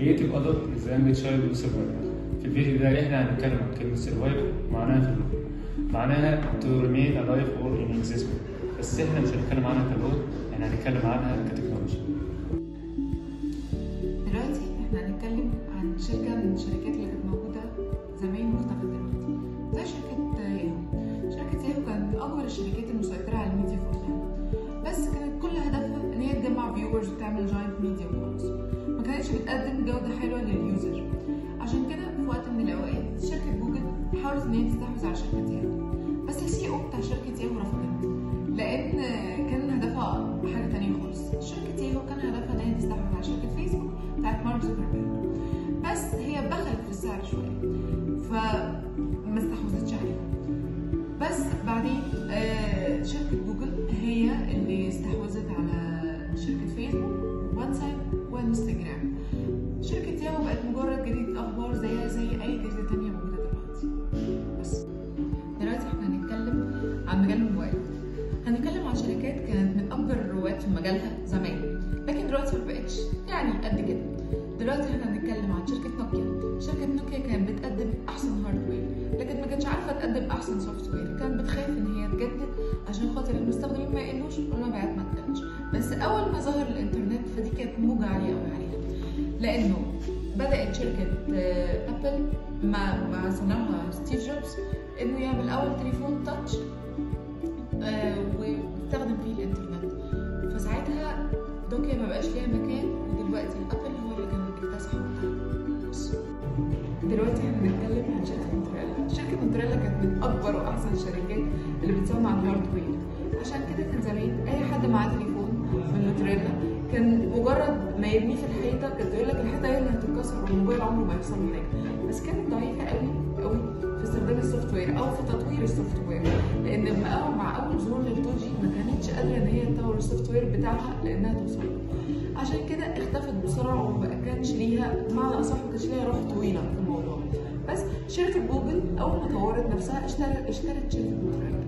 creative adult is the young child who survived في الفيديو ده احنا هنتكلم عن كلمة survive معناها في اللغة معناها to remain alive or in existence بس احنا مش هنتكلم عنها كلغة احنا هنتكلم عنها كتكنولوجيا دلوقتي احنا هنتكلم عن شركة من الشركات اللي كانت موجودة زمان واختفت دلوقتي زي شركة ياهو شركة ياهو كانت من أكبر الشركات المسيطرة على الميديا في العالم بس كانت كل هدفها إن هي تجمع فيورز وتعمل جاينت ميديا وخلاص ما كانتش بتقدم جودة حلوة لليوزر عشان كده في وقت من الأوقات شركة جوجل حاولت إن هي تستحوذ على شركة ياهو بس السي او بتاع شركة ياهو رفضت لأن كان هدفها حاجة تانية خالص شركة ياهو كان هدفها إن هي تستحوذ على شركة فيسبوك بتاعت مارك زوكربيرج بس هي بخلت في السعر شوية فما استحوذتش عليها بس بعدين آه شركة جوجل هي اللي استحوذت على شركة فيسبوك واتساب وانستجرام شركة ياهو بقت مجرد جريدة أخبار زيها زي أي جريدة تانية موجودة دلوقتي بس دلوقتي احنا هنتكلم عن مجال الموبايل هنتكلم عن شركات كانت من أكبر الرواد في مجالها زمان لكن دلوقتي ما بقتش يعني قد كده دلوقتي احنا هنتكلم عن شركة نوكيا شركة نوكيا كانت بتقدم أحسن هاردوير لكن ما كانتش عارفة تقدم أحسن سوفت وير كانت بتخاف إن هي تجدد عشان خاطر المستخدمين ما يقلوش والمبيعات ما تقلش بس أول ما ظهر الإنترنت فدي كانت موجة عالية أوي عليها لأنه بدأت شركة آه، أبل مع مع صناعها ستيف جوبز إنه يعمل أول تليفون تاتش آه، ويستخدم فيه الإنترنت فساعتها نوكيا ما بقاش ليها مكان ودلوقتي الأبل هو اللي كان بيكتسحه بس. دلوقتي احنا بنتكلم عن شركة موتوريلا شركة موتوريلا كانت من أكبر وأحسن الشركات اللي بتصنع الهاردوير عشان كده كان زمان أي حد معاه تليفون من موتوريلا كان مجرد ما يرميه في الحيطة كانت تقول لك الحيطة هي اللي هتتكسر والموبايل عمره ما يحصل له حاجة بس كانت ضعيفة قوي قوي في استخدام السوفت وير أو في تطوير السوفت وير لأن مع مع أول ظهور لل 2 جي ما كانتش قادرة إن هي تطور السوفت وير بتاعها لأنها توصل له. عشان كده اختفت بسرعة وما كانش ليها بمعنى أصح ما كانش ليها روح طويلة في الموضوع بس شركة جوجل أول ما طورت نفسها اشترت اشترت شركة موتوريلا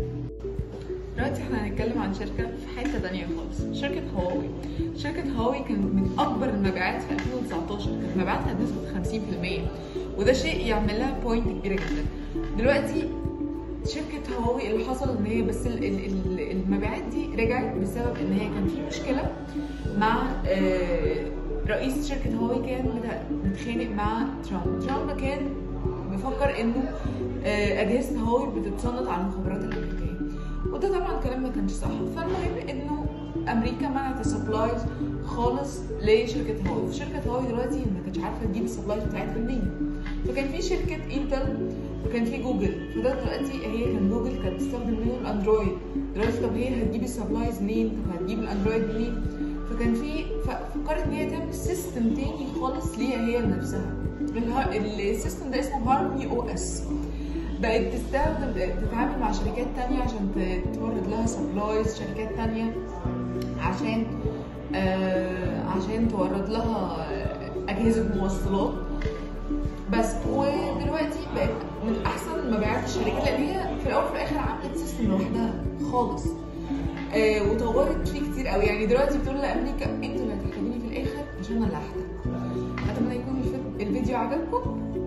دلوقتي احنا هنتكلم عن شركة في حتة تانية خالص شركة هواوي شركة هواوي كانت من أكبر المبيعات في 2019 كانت مبيعاتها بنسبة 50% وده شيء يعمل لها بوينت كبيرة جدا دلوقتي شركة هواوي اللي حصل ان هي بس ال- ال- ال- المبيعات دي رجعت بسبب ان هي كان في مشكلة مع آه، رئيس شركة هواوي كان مت- متخانق مع ترامب ترامب كان بيفكر انه آه، اجهزة هواوي بتتسلط على المخابرات الامريكية وده طبعا كلام ما كانش صح فالمهم انه امريكا منعت السبلايز خالص لشركه هواوي شركه هواوي دلوقتي ما كانتش عارفه تجيب السبلايز بتاعتها منين فكان في شركه انتل وكان في جوجل فده دلوقتي هي كان جوجل كانت بتستخدم منه الاندرويد دلوقتي طب هي هتجيب السبلايز منين طب هتجيب الاندرويد منين فكان في ففكرت ان هي تعمل سيستم تاني خالص ليها هي لنفسها الها- السيستم ده اسمه هارمي او اس بقت تستخدم تتعامل مع شركات تانية عشان ت- تورد لها سبلايز شركات تانية عشان آه عشان تورد لها أجهزة موصلات بس ودلوقتي بقت من أحسن مبيعات الشركات لأن هي في الأول وفي الآخر عملت سيستم لوحدها خالص آه وطورت فيه كتير قوي يعني دلوقتي بتقول لأمريكا انتوا اللي هتحتاجوني في الآخر مش أنا اللي هحتاجكم أتمنى يكون الفيديو عجبكم